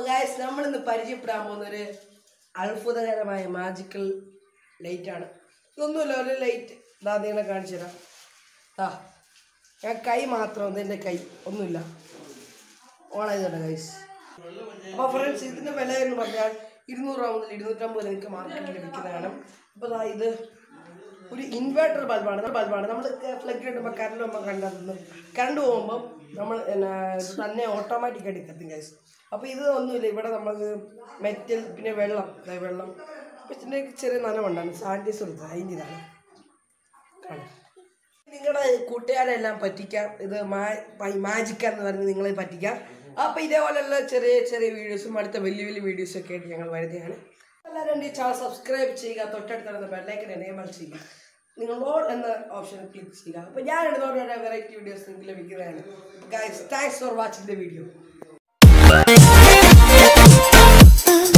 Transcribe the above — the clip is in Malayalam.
ഗായസ് നമ്മൾ ഇന്ന് പരിചയപ്പെടാൻ പോകുന്ന ഒരു അത്ഭുതകരമായ മാജിക്കൽ ലൈറ്റ് ആണ് ഇതൊന്നുമില്ല ഒരു ലൈറ്റ് ഇതാ നിങ്ങളെ കാണിച്ചു തരാം ആ ഞാൻ കൈ മാത്രം ഉണ്ട് എൻ്റെ കൈ ഒന്നുമില്ല ഓൺ ചെയ്തോട്ടെ ഗൈസ് അപ്പോൾ ഫ്രണ്ട്സ് ഇതിൻ്റെ വില എന്ന് പറഞ്ഞാൽ ഇരുന്നൂറ് രൂപ മുതൽ ഇരുന്നൂറ്റമ്പത് നിങ്ങൾക്ക് മാർക്കറ്റിൽ ലഭിക്കുന്നതാണ് അപ്പോൾ ദാ ഇത് ഒരു ഇൻവേർട്ടർ ബൾബാണ് ബൾബാണ് നമ്മൾ പ്ലഗ് ഇടുമ്പോൾ കറണ്ട് പോകുമ്പോൾ കണ്ടെത്തുന്നു കറണ്ട് പോകുമ്പോൾ നമ്മൾ എന്നാ ഇത് തന്നെ ഓട്ടോമാറ്റിക്കായിട്ട് കത്തും ഗൈസ് അപ്പോൾ ഇത് ഒന്നുമില്ല ഇവിടെ നമുക്ക് മെറ്റൽ പിന്നെ വെള്ളം ദാ വെള്ളം പിന്നെ ചെറിയ നനവുണ്ടാണ് സാനിറ്റൈസർ കൊടുത്തത് അതിൻ്റെ ഇതാണ് കാണാം നിങ്ങളുടെ കൂട്ടുകാരെല്ലാം പറ്റിക്കാം ഇത് മാജിക്ക എന്ന് പറഞ്ഞ് നിങ്ങളെ പറ്റിക്കാം അപ്പോൾ ഇതേപോലെയുള്ള ചെറിയ ചെറിയ വീഡിയോസും അടുത്ത വലിയ വലിയ വീഡിയോസും ഒക്കെ ആയിട്ട് ഞങ്ങൾ വരുന്നതാണ് എല്ലാവരും ഈ ചാനൽ സബ്സ്ക്രൈബ് ചെയ്യുക തൊട്ടടുത്തുള്ള ബെല്ലൈക്കൻ എനേബിൾ ചെയ്യുക നിങ്ങൾ ഓൾ എന്ന ഓപ്ഷൻ ക്ലിക്ക് ചെയ്യുക അപ്പോൾ ഞാൻ ഇടുന്നവരുടെ വെറൈറ്റി വീഡിയോസ് നിങ്ങൾക്ക് ലഭിക്കുന്നതാണ് guys thanks for watching the video